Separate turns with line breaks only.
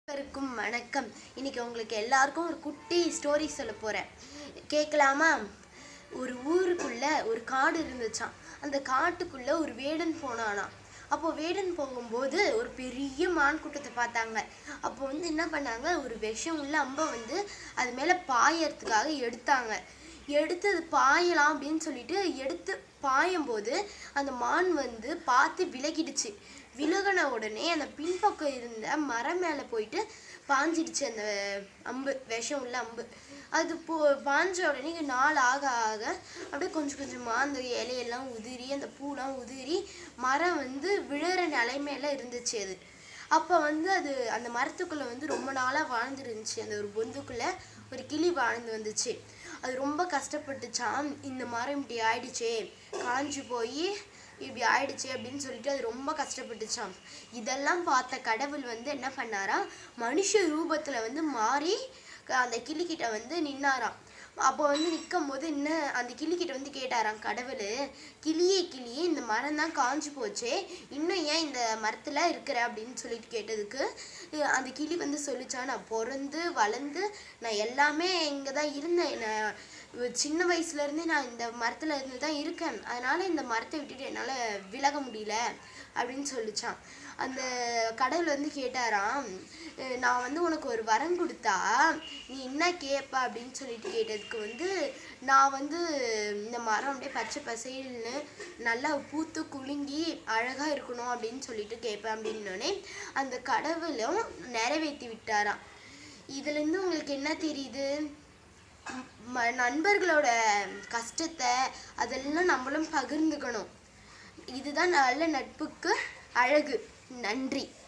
அனைவருக்கும் வணக்கம் இன்னைக்கு உங்களுக்கு எல்லாருக்கும் ஒரு குட்டி ஸ்டோரி சொல்ல போகிறேன் கேட்கலாமா ஒரு ஊருக்குள்ள ஒரு காடு இருந்துச்சாம் அந்த காட்டுக்குள்ள ஒரு வேடன் போனானாம் அப்போ வேடன் போகும்போது ஒரு பெரிய மான் கூட்டத்தை பார்த்தாங்க அப்போ வந்து என்ன பண்ணாங்க ஒரு விஷம் உள்ள அம்பை வந்து அது மேலே பாயறதுக்காக எடுத்தாங்க எடுத்து அது பாயலாம் அப்படின்னு சொல்லிட்டு எடுத்து பாயும்போது அந்த மான் வந்து பார்த்து விலகிடுச்சு விலகின உடனே அந்த பின்பக்கம் இருந்த மரம் மேலே போயிட்டு பாஞ்சிடுச்சு அந்த அம்பு விஷம் உள்ள அம்பு அது போ பாஞ்ச உடனே நாள் ஆக ஆக அப்படியே கொஞ்சம் கொஞ்சமாக அந்த இலையெல்லாம் உதிரி அந்த பூலாம் உதிரி மரம் வந்து விழுற நிலைமையில இருந்துச்சு அது அப்போ வந்து அது அந்த மரத்துக்குள்ளே வந்து ரொம்ப நாளாக வாழ்ந்துருந்துச்சு அந்த ஒரு பொந்துக்குள்ளே ஒரு கிளி வாழ்ந்து வந்துச்சு அது ரொம்ப கஷ்டப்பட்டுச்சாம் இந்த மரம் இப்படி ஆயிடுச்சே காஞ்சு போய் இப்படி ஆயிடுச்சு அப்படின்னு சொல்லிட்டு அது ரொம்ப கஷ்டப்பட்டுச்சாம் இதெல்லாம் பார்த்த கடவுள் வந்து என்ன பண்ணாராம் மனுஷ ரூபத்தில் வந்து மாறி க- அந்த கிளிக்கிட்ட வந்து நின்னாராம் அப்போ வந்து நிற்கும் போது என்ன அந்த கிளிக்கிட்ட வந்து கேட்டாராம் கடவுள் கிளியே கிளியே இந்த மரம் தான் காஞ்சு போச்சே இன்னும் ஏன் இந்த மரத்தில் இருக்கிற அப்படின்னு சொல்லிட்டு கேட்டதுக்கு அஹ் அந்த கிளி வந்து சொல்லிச்சா நான் பிறந்து வளர்ந்து நான் எல்லாமே இங்கே தான் இருந்தேன் நான் சின்ன வயசுலேருந்தே நான் இந்த மரத்தில் இருந்து தான் இருக்கேன் அதனால இந்த மரத்தை விட்டுட்டு என்னால் விலக முடியல அப்படின்னு சொல்லிச்சான் அந்த கடவுள் வந்து கேட்டாராம் அஹ் நான் வந்து உனக்கு ஒரு வரம் கொடுத்தா நீ என்ன கேட்ப அப்படின்னு சொல்லிட்டு கேட்டதுக்கு வந்து நான் வந்து இந்த மரம் அப்படியே பச்சை பசேல்னு நல்லா பூத்து குலுங்கி அழகாக இருக்கணும் அப்படின்னு சொல்லிட்டு கேட்பேன் அப்படின்னோடனே அந்த கடவுளும் நிறைவேற்றி விட்டாராம் இதுலேருந்து உங்களுக்கு என்ன தெரியுது ம- நண்பர்களோட கஷ்டத்தை அதெல்லாம் நம்மளும் பகிர்ந்துக்கணும் இதுதான் நல்ல நட்புக்கு அழகு நன்றி